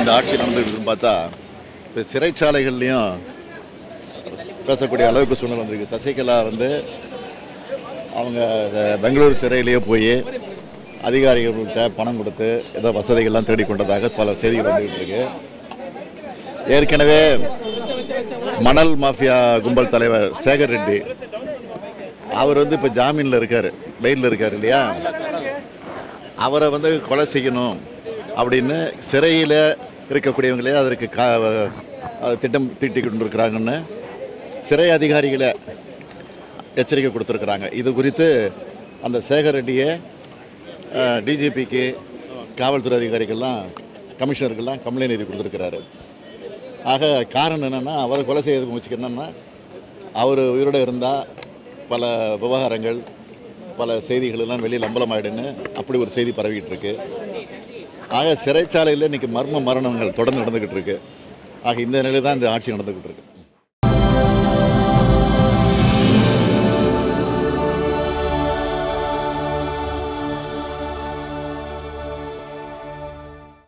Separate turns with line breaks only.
இந்த ஆட்சி நடந்துருக்குன்னு பார்த்தா இப்போ சிறைச்சாலைகள்லையும் பேசக்கூடிய அளவுக்கு சூழ்நிலை வந்திருக்கு சசிகலா வந்து அவங்க இந்த பெங்களூர் சிறையிலேயே போய் அதிகாரிகள்கிட்ட பணம் கொடுத்து ஏதோ வசதிகள்லாம் தேடி கொண்டதாக பல செய்திகள் வந்துகிட்டு இருக்கு ஏற்கனவே மணல் மாஃபியா கும்பல் தலைவர் சேகர் ரெட்டி அவர் வந்து இப்போ ஜாமீனில் இருக்கார் பெயிலில் இருக்கார் இல்லையா அவரை வந்து கொலை செய்யணும் அப்படின்னு சிறையில் இருக்கக்கூடியவங்களே அதற்கு கா அது திட்டம் தீட்டி கொண்டிருக்கிறாங்கன்னு சிறை அதிகாரிகளை எச்சரிக்கை கொடுத்துருக்குறாங்க இது குறித்து அந்த சேகர் ரெட்டியை டிஜிபிக்கு காவல்துறை அதிகாரிகள்லாம் கமிஷனருக்கெல்லாம் கம்ப்ளைண்ட் எழுதி கொடுத்துருக்கிறாரு ஆக காரணம் என்னென்னா அவரை கொலை செய்யறதுக்கு முயற்சிக்கு என்னென்னா அவர் உயிரோடு இருந்தால் பல விவகாரங்கள் பல செய்திகள் எல்லாம் வெளியில் அம்பலமாயிடுன்னு அப்படி ஒரு செய்தி பரவிக்கிட்டு இருக்கு ஆக சிறைச்சாலையில் இன்றைக்கி மர்ம மரணங்கள் தொடர்ந்து நடந்துக்கிட்டு இருக்கு ஆக இந்த நிலையில் தான் இந்த ஆட்சி நடந்துக்கிட்டு இருக்கு